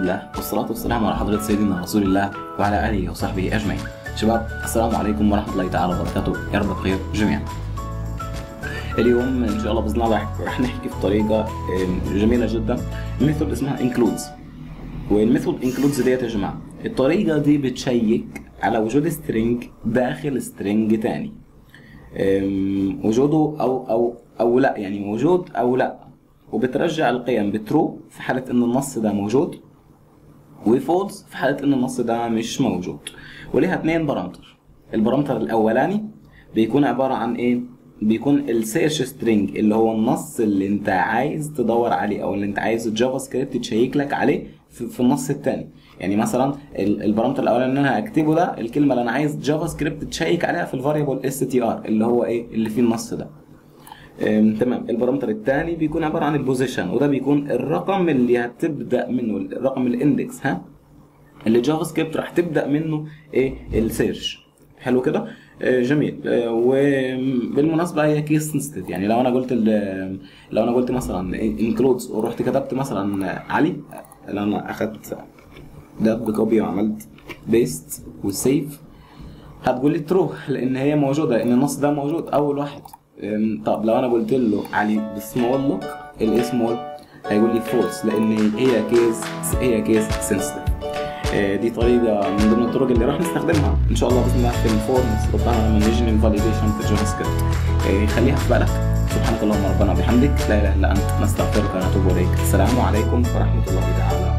لله والصلاة والسلام على حضرة سيدنا رسول الله وعلى آله وصحبه أجمعين شباب السلام عليكم ورحمة الله تعالى وبركاته يا رب بخير جميعا اليوم ان شاء الله باذن الله رح- رح نحكي بطريقه آم، جميله جدا ميثود اسمها انكلودز والميثود انكلودز ديت يا جماعه الطريقه دي بتشيك على وجود سترينج داخل سترينج تاني أم، وجوده او او او لا يعني موجود او لا وبترجع القيم بترو في حاله ان النص ده موجود وفولس في حاله ان النص ده مش موجود وليها اتنين بارامتر البارامتر الاولاني بيكون عباره عن ايه بيكون السيرش سترينج اللي هو النص اللي انت عايز تدور عليه او اللي انت عايز الجافا سكريبت تشيك لك عليه في, في النص الثاني يعني مثلا ال- البارامتر الاولاني اللي انا هكتبه ده الكلمه اللي انا عايز جافا سكريبت تشيك عليها في الفاريبل اس تي ار اللي هو ايه اللي فيه النص ده أم، تمام البارامتر الثاني بيكون عباره عن البوزيشن وده بيكون الرقم اللي هتبدا منه الرقم الاندكس ها اللي جافا سكريبت راح تبدا منه ايه السيرش حلو كده آه، جميل آه، وبالمناسبه هي كيس سنسيتيف يعني لو انا قلت ال- لو انا قلت مثلا انكلودز ورحت كتبت مثلا علي لو انا اخدت ده بكوبي وعملت بيست وسيف هتقول لي ترو لان هي موجوده لان النص ده موجود اول واحد أم، طب لو انا قلت له علي بسمول لوك الاي سمول هيقول لي فولس لان هي كيس هي كيس سنسيتيف دي طريقه من ضمن الطرق اللي راح نستخدمها ان شاء الله باذن الله في الفورمز بتاعنا لما نيجي الفاليديشن في الجافا سكريبت آه، خليها في بالك سبحانك اللهم ربنا وبحمدك لا اله الا انت نستغفرك ونتوب اليك السلام عليكم ورحمه الله تعالى